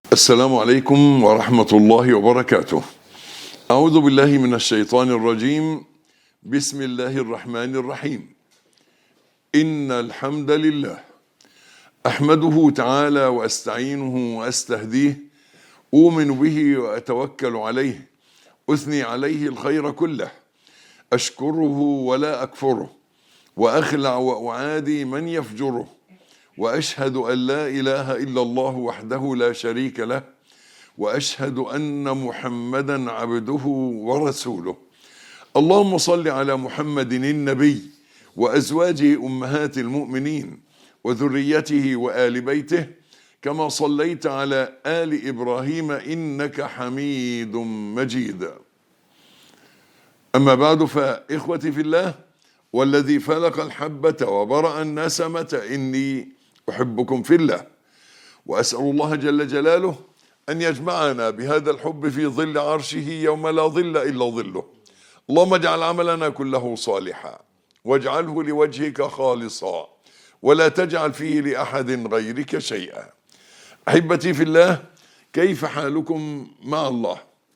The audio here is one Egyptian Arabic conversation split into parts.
السلام عليكم ورحمة الله وبركاته. أعوذ بالله من الشيطان الرجيم. بسم الله الرحمن الرحيم. إن الحمد لله أحمده تعالى وأستعينه وأستهديه أؤمن به وأتوكل عليه أثني عليه الخير كله أشكره ولا أكفره وأخلع وأعادي من يفجره واشهد ان لا اله الا الله وحده لا شريك له واشهد ان محمدا عبده ورسوله اللهم صل على محمد النبي وازواجه امهات المؤمنين وذريته وال بيته كما صليت على ال ابراهيم انك حميد مجيد اما بعد فاخوتي في الله والذي فلق الحبه وبرا النسمه اني احبكم في الله واسال الله جل جلاله ان يجمعنا بهذا الحب في ظل عرشه يوم لا ظل الا ظله اللهم اجعل عملنا كله صالحا واجعله لوجهك خالصا ولا تجعل فيه لاحد غيرك شيئا احبتي في الله كيف حالكم مع الله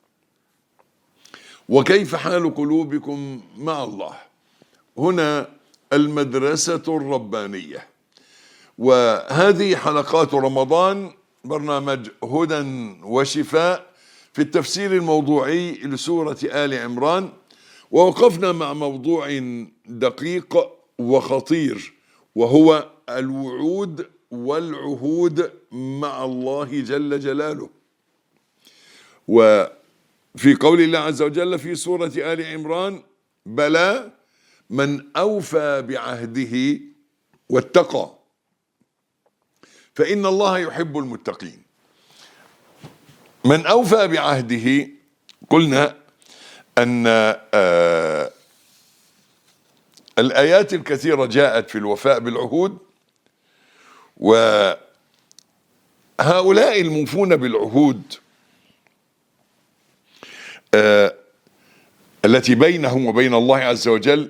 وكيف حال قلوبكم مع الله هنا المدرسه الربانيه وهذه حلقات رمضان برنامج هدى وشفاء في التفسير الموضوعي لسورة آل عمران ووقفنا مع موضوع دقيق وخطير وهو الوعود والعهود مع الله جل جلاله وفي قول الله عز وجل في سورة آل عمران بلى من أوفى بعهده واتقى فإن الله يحب المتقين من أوفى بعهده قلنا أن آه الآيات الكثيرة جاءت في الوفاء بالعهود وهؤلاء الموفون بالعهود آه التي بينهم وبين الله عز وجل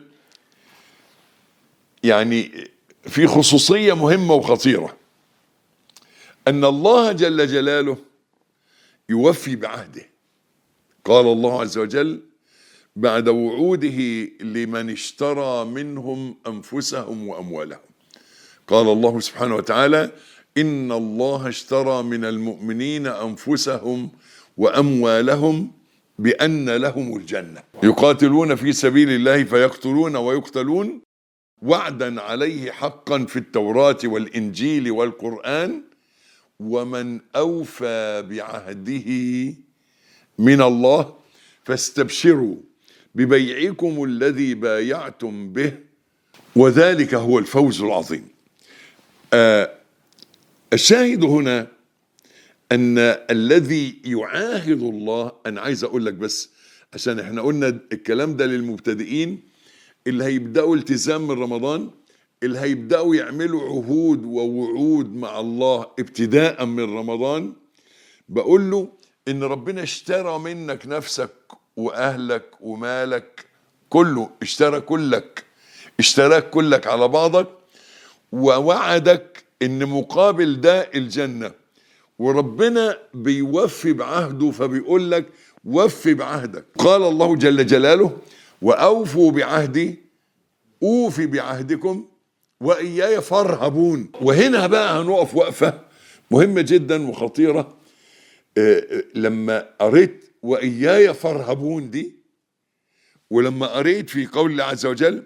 يعني في خصوصية مهمة وخطيرة أن الله جل جلاله يوفي بعهده قال الله عز وجل بعد وعوده لمن اشترى منهم أنفسهم وأموالهم قال الله سبحانه وتعالى إن الله اشترى من المؤمنين أنفسهم وأموالهم بأن لهم الجنة يقاتلون في سبيل الله فيقتلون ويقتلون وعدا عليه حقا في التوراة والإنجيل والقرآن ومن اوفى بعهده من الله فاستبشروا ببيعكم الذي بايعتم به وذلك هو الفوز العظيم آه الشاهد هنا ان الذي يعاهد الله انا عايز اقول لك بس عشان احنا قلنا الكلام ده للمبتدئين اللي هيبداوا التزام من رمضان اللي هيبداوا يعملوا عهود ووعود مع الله ابتداء من رمضان بقول له ان ربنا اشترى منك نفسك واهلك ومالك كله اشترى كلك اشتراك كلك على بعضك ووعدك ان مقابل ده الجنه وربنا بيوفي بعهده فبيقول لك وفي بعهدك قال الله جل جلاله واوفوا بعهدي اوفي بعهدكم واياي فارهبون وهنا بقى هنقف وقفه مهمه جدا وخطيره آه لما قريت واياي فارهبون دي ولما قريت في قول الله عز وجل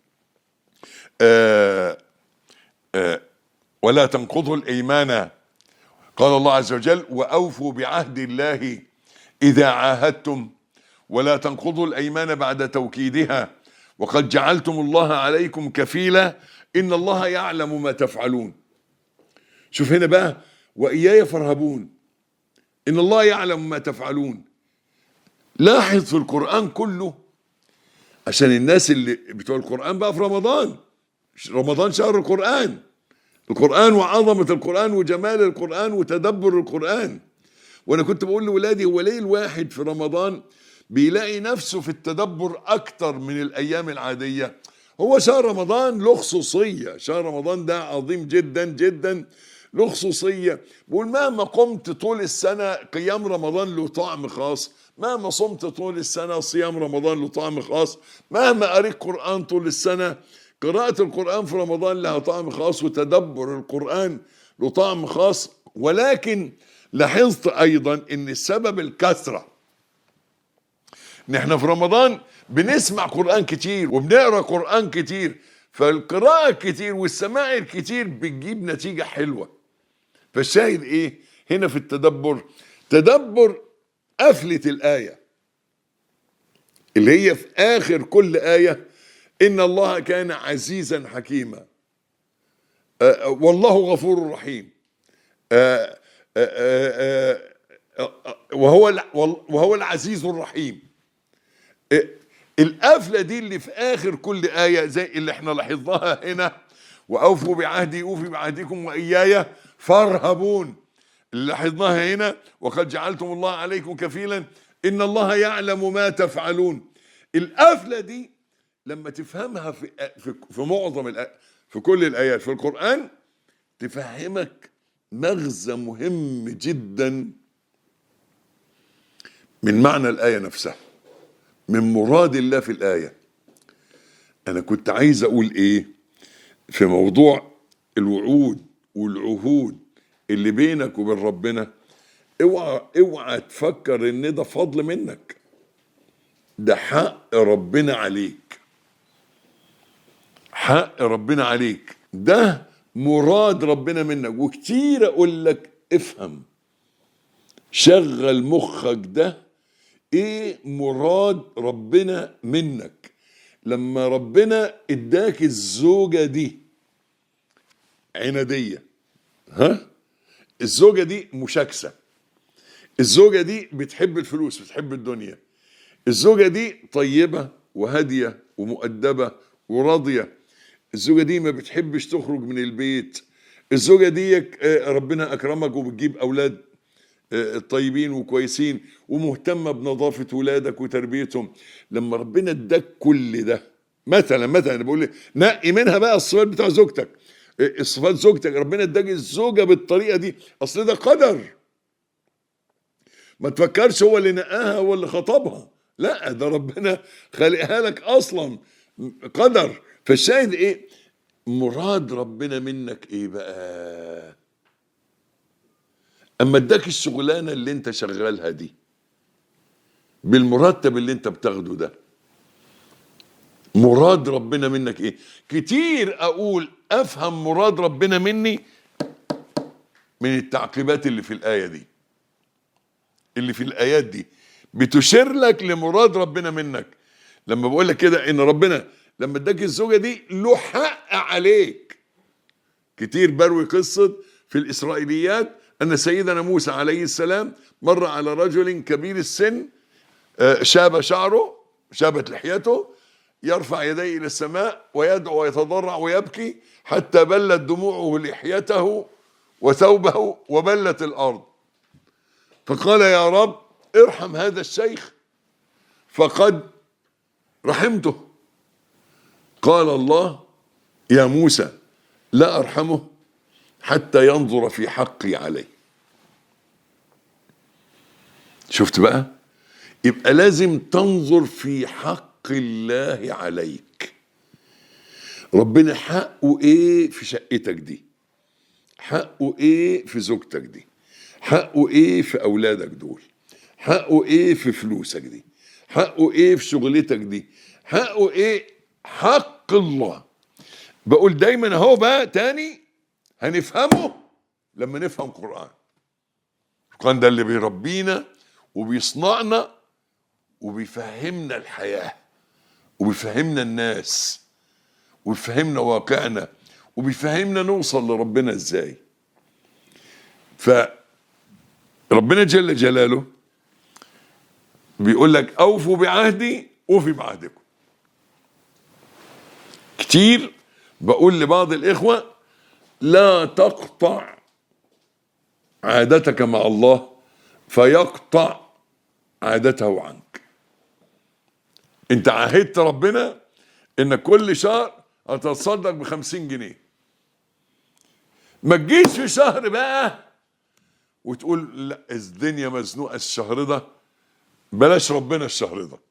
آه آه ولا تنقضوا الايمان قال الله عز وجل واوفوا بعهد الله اذا عاهدتم ولا تنقضوا الايمان بعد توكيدها وقد جعلتم الله عليكم كفيلا ان الله يعلم ما تفعلون شوف هنا بقى واياي فارهبون ان الله يعلم ما تفعلون لاحظ في القران كله عشان الناس اللي بتوع القران بقى في رمضان رمضان شهر القران القران وعظمه القران وجمال القران وتدبر القران وانا كنت بقول لاولادي هو ليه الواحد في رمضان بيلاقي نفسه في التدبر اكتر من الايام العاديه هو شهر رمضان له خصوصيه شهر رمضان ده عظيم جدا جدا له خصوصيه بقول مهما قمت طول السنه قيام رمضان له طعم خاص مهما صمت طول السنه صيام رمضان له طعم خاص مهما قريت قران طول السنه قراءه القران في رمضان لها طعم خاص وتدبر القران له طعم خاص ولكن لاحظت ايضا ان السبب الكثره ان احنا في رمضان بنسمع قرآن كتير وبنقرا قرآن كتير فالقراءة الكتير والسماع الكتير بتجيب نتيجة حلوة فالشاهد ايه هنا في التدبر تدبر قفلة الآية اللي هي في آخر كل آية إن الله كان عزيزا حكيما آه، آه، والله غفور رحيم آه، آه، آه، آه، آه، وهو الع- وهو العزيز الرحيم القفله دي اللي في اخر كل ايه زي اللي احنا لاحظناها هنا واوفوا بعهدي اوفي بعهدكم واياي فارهبون اللي لاحظناها هنا وقد جعلتم الله عليكم كفيلا ان الله يعلم ما تفعلون القفله دي لما تفهمها في في, في معظم الآ- في كل الايات في القران تفهمك مغزى مهم جدا من معنى الايه نفسها من مراد الله في الآية أنا كنت عايز أقول إيه في موضوع الوعود والعهود اللي بينك وبين ربنا اوعى اوعى تفكر ان ده فضل منك ده حق ربنا عليك حق ربنا عليك ده مراد ربنا منك وكتير اقول لك افهم شغل مخك ده ايه مراد ربنا منك لما ربنا اداك الزوجة دي عنادية ها الزوجة دي مشاكسة الزوجة دي بتحب الفلوس بتحب الدنيا الزوجة دي طيبة وهادية ومؤدبة وراضية الزوجة دي ما بتحبش تخرج من البيت الزوجة دي آه، ربنا أكرمك وبتجيب أولاد آه، طيبين وكويسين ومهتمة بنظافة ولادك وتربيتهم لما ربنا اداك كل ده مثلا مثلا أنا بقول لك نقي منها بقى الصفات بتاع زوجتك آه، الصفات زوجتك ربنا اداك الزوجة بالطريقة دي أصل ده قدر ما تفكرش هو اللي نقاها هو اللي خطبها لا ده ربنا خالقها لك اصلا قدر فالشاهد ايه مراد ربنا منك ايه بقى اما اداك الشغلانه اللي انت شغالها دي بالمرتب اللي انت بتاخده ده مراد ربنا منك ايه كتير اقول افهم مراد ربنا مني من التعقيبات اللي في الايه دي اللي في الايات دي بتشير لك لمراد ربنا منك لما بقول لك كده ان ربنا لما اداك الزوجه دي له حق عليك كتير بروي قصه في الاسرائيليات ان سيدنا موسى عليه السلام مر على رجل كبير السن آه، شاب شعره شابت لحيته يرفع يديه الى السماء ويدعو ويتضرع ويبكي حتى بلت دموعه لحيته وثوبه وبلت الارض فقال يا رب ارحم هذا الشيخ فقد رحمته قال الله يا موسى لا ارحمه حتى ينظر في حقي عليه شفت بقى يبقى لازم تنظر في حق الله عليك ربنا حقه ايه في شقتك دي حقه ايه في زوجتك دي حقه ايه في اولادك دول حقه ايه في فلوسك دي حقه ايه في شغلتك دي حقه ايه حق الله بقول دايما اهو بقى تاني هنفهمه لما نفهم قرآن القرآن ده اللي بيربينا وبيصنعنا وبيفهمنا الحياة وبيفهمنا الناس وبيفهمنا واقعنا وبيفهمنا نوصل لربنا ازاي فربنا جل جلاله بيقول لك اوفوا بعهدي اوفي بعهدكم كتير بقول لبعض الاخوه لا تقطع عادتك مع الله فيقطع عادته عنك انت عاهدت ربنا انك كل شهر هتتصدق بخمسين جنيه ما تجيش في شهر بقى وتقول لا الدنيا مزنوقه الشهر ده بلاش ربنا الشهر ده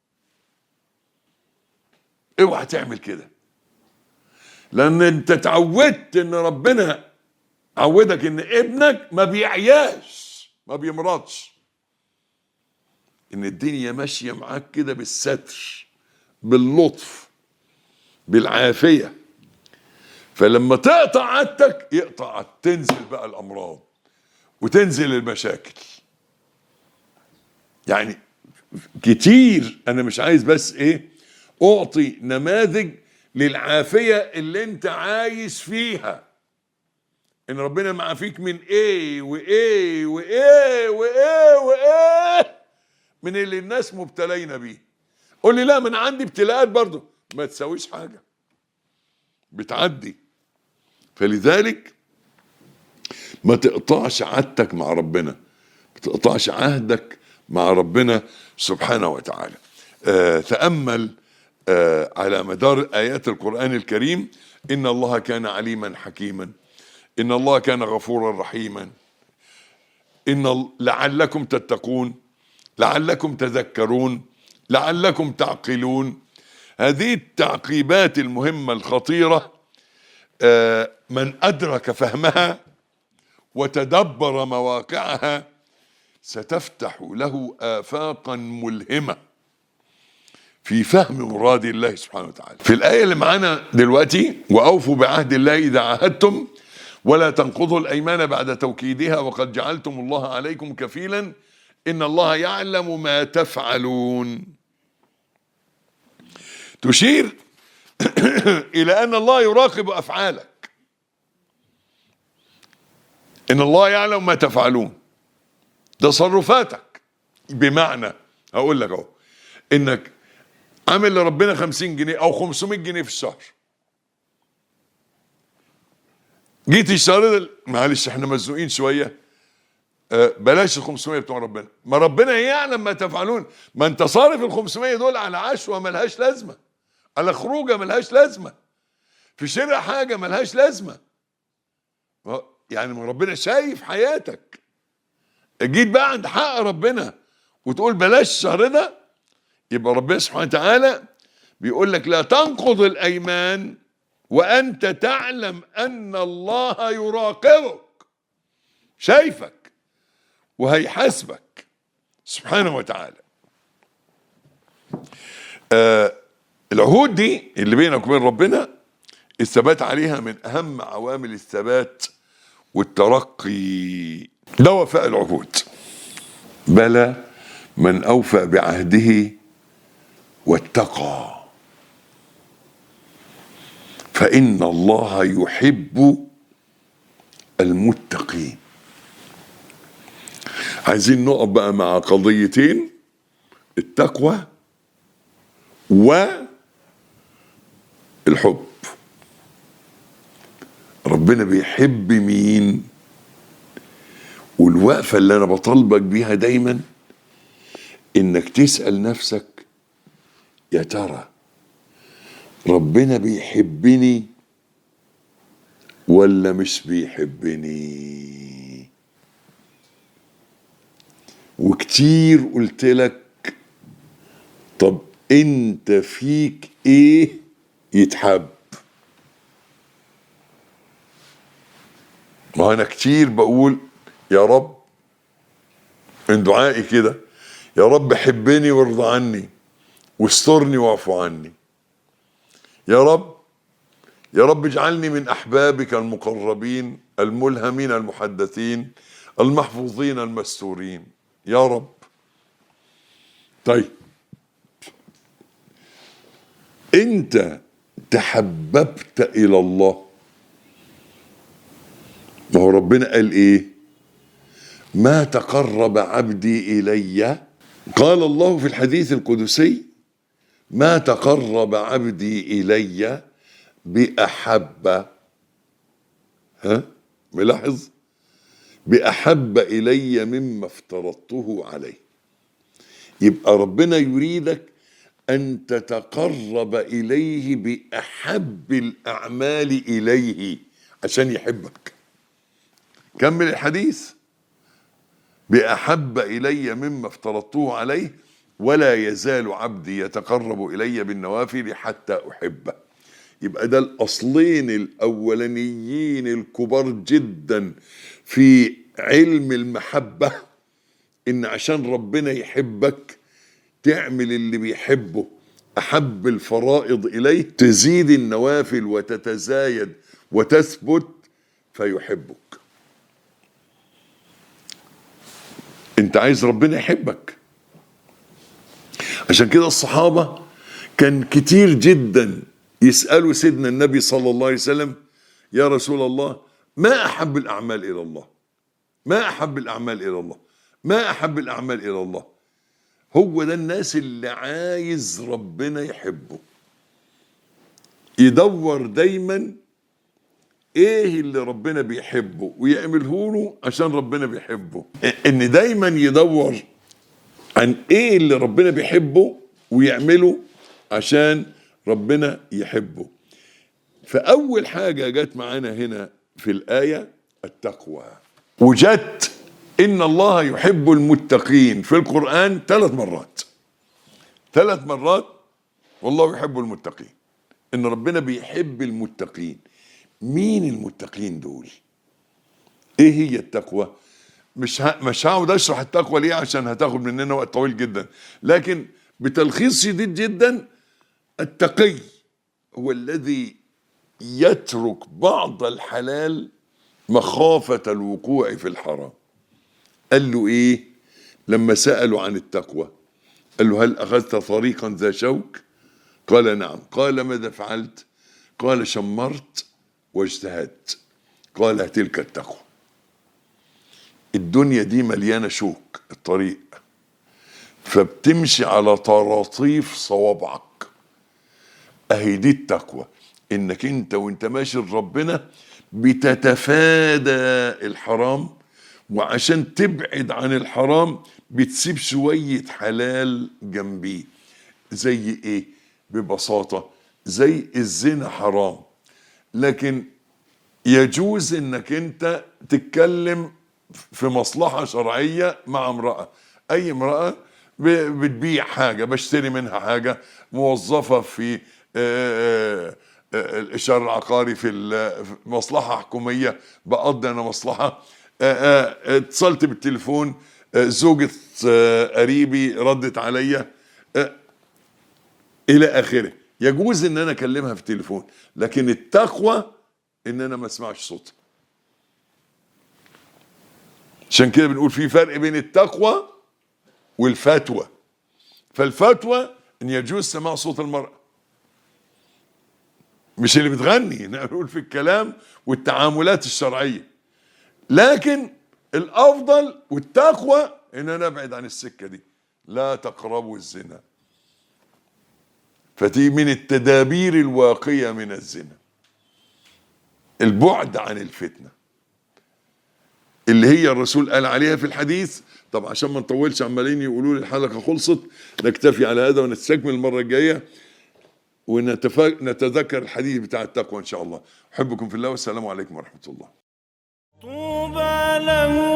اوعى تعمل كده لان انت اتعودت ان ربنا عودك ان ابنك ما بيعياش ما بيمرضش ان الدنيا ماشيه معاك كده بالستر باللطف بالعافيه فلما تقطع عادتك يقطع تنزل بقى الامراض وتنزل المشاكل يعني كتير انا مش عايز بس ايه اعطي نماذج للعافيه اللي انت عايش فيها ان ربنا معافيك من ايه وايه وايه وايه وايه من اللي الناس مبتلين بيه قول لي لا من عندي ابتلاءات برضه ما تساويش حاجه بتعدي فلذلك ما تقطعش عهدك مع ربنا ما تقطعش عهدك مع ربنا سبحانه وتعالى آه تأمل آه على مدار آيات القرآن الكريم إن الله كان عليما حكيما إن الله كان غفورا رحيما إن ال- لعلكم تتقون لعلكم تذكرون لعلكم تعقلون هذه التعقيبات المهمة الخطيرة آه، من أدرك فهمها وتدبر مواقعها ستفتح له آفاقا ملهمة في فهم مراد الله سبحانه وتعالى في الآية اللي معانا دلوقتي وأوفوا بعهد الله إذا عاهدتم ولا تنقضوا الأيمان بعد توكيدها وقد جعلتم الله عليكم كفيلا إن الله يعلم ما تفعلون تشير إلى أن الله يراقب أفعالك إن الله يعلم ما تفعلون تصرفاتك بمعنى هقول لك أهو إنك عامل لربنا 50 جنيه أو 500 جنيه في الشهر جيت الشهر ده معلش احنا مزنوقين شويه آه، بلاش ال 500 بتوع ربنا ما ربنا يعلم ما تفعلون ما انت صارف ال 500 دول على عشوه ملهاش لازمه على خروجه ملهاش لازمه في شراء حاجه ملهاش لازمه ما- يعني ما ربنا شايف حياتك جيت بقى عند حق ربنا وتقول بلاش الشهر ده يبقى ربنا سبحانه وتعالى بيقول لك لا تنقض الايمان وانت تعلم ان الله يراقبك شايفك وهيحاسبك سبحانه وتعالى آه العهود دي اللي بينك وبين ربنا الثبات عليها من اهم عوامل الثبات والترقي ده وفاء العهود بلى من اوفى بعهده واتقى فان الله يحب المتقين عايزين نقف بقى مع قضيتين التقوى والحب ربنا بيحب مين والوقفة اللي أنا بطالبك بيها دايما إنك تسأل نفسك يا ترى ربنا بيحبني ولا مش بيحبني وكتير قلت لك طب انت فيك ايه يتحب ما انا كتير بقول يا رب من دعائي كده يا رب حبني وارضى عني واسترني واعفو عني يا رب يا رب اجعلني من احبابك المقربين الملهمين المحدثين المحفوظين المستورين يا رب طيب انت تحببت الى الله ما هو ربنا قال ايه ما تقرب عبدي الي قال الله في الحديث القدسي ما تقرب عبدي الي باحب ها ملاحظ باحب الي مما افترضته عليه يبقى ربنا يريدك ان تتقرب اليه باحب الاعمال اليه عشان يحبك كمل الحديث بأحب إلي مما افترضته عليه ولا يزال عبدي يتقرب إلي بالنوافل حتى أحبه يبقى ده الأصلين الأولانيين الكبار جدا في علم المحبة إن عشان ربنا يحبك تعمل اللي بيحبه أحب الفرائض إليه تزيد النوافل وتتزايد وتثبت فيحبك انت عايز ربنا يحبك عشان كده الصحابة كان كتير جدا يسألوا سيدنا النبي صلى الله عليه وسلم يا رسول الله ما أحب الأعمال إلى الله ما أحب الأعمال إلى الله ما أحب الأعمال إلى الله هو ده الناس اللي عايز ربنا يحبه يدور دايما ايه اللي ربنا بيحبه ويعمله له عشان ربنا بيحبه ان دايما يدور عن ايه اللي ربنا بيحبه ويعمله عشان ربنا يحبه فاول حاجه جت معانا هنا في الايه التقوى وجدت ان الله يحب المتقين في القران ثلاث مرات ثلاث مرات والله يحب المتقين ان ربنا بيحب المتقين مين المتقين دول ايه هي التقوى مش ه... مش هقعد اشرح التقوى ليه عشان هتاخد مننا وقت طويل جدا لكن بتلخيص شديد جدا التقي هو الذي يترك بعض الحلال مخافة الوقوع في الحرام قال له ايه لما سألوا عن التقوى قال له هل أخذت طريقا ذا شوك قال نعم قال ماذا فعلت قال شمرت واجتهدت قال تلك التقوى الدنيا دي مليانة شوك الطريق فبتمشي على طراطيف صوابعك اهي دي التقوى انك انت وانت ماشي لربنا بتتفادى الحرام وعشان تبعد عن الحرام بتسيب شوية حلال جنبيه زي ايه ببساطة زي الزنا حرام لكن يجوز انك انت تتكلم في مصلحة شرعية مع امرأة اي امرأة ب- بتبيع حاجة بشتري منها حاجة موظفة في آه، آه، الإشارة العقاري في ال- في مصلحة حكومية بقضي أنا مصلحة آه، آه، اتصلت بالتليفون آه، زوجة آه، قريبي ردت عليا آه، الى اخره يجوز ان انا اكلمها في التليفون لكن التقوى ان انا ما اسمعش صوتها عشان كده بنقول في فرق بين التقوى والفتوى فالفتوى ان يجوز سماع صوت المرأة مش اللي بتغني احنا بنقول في الكلام والتعاملات الشرعية لكن الافضل والتقوى ان انا ابعد عن السكة دي لا تقربوا الزنا فدي من التدابير الواقية من الزنا البعد عن الفتنة اللي هي الرسول قال عليها في الحديث طب عشان ما نطولش عمالين يقولوا لي الحلقة خلصت نكتفي على هذا ونستكمل المرة الجاية ونتذكر الحديث بتاع التقوى إن شاء الله أحبكم في الله والسلام عليكم ورحمة الله طوبى له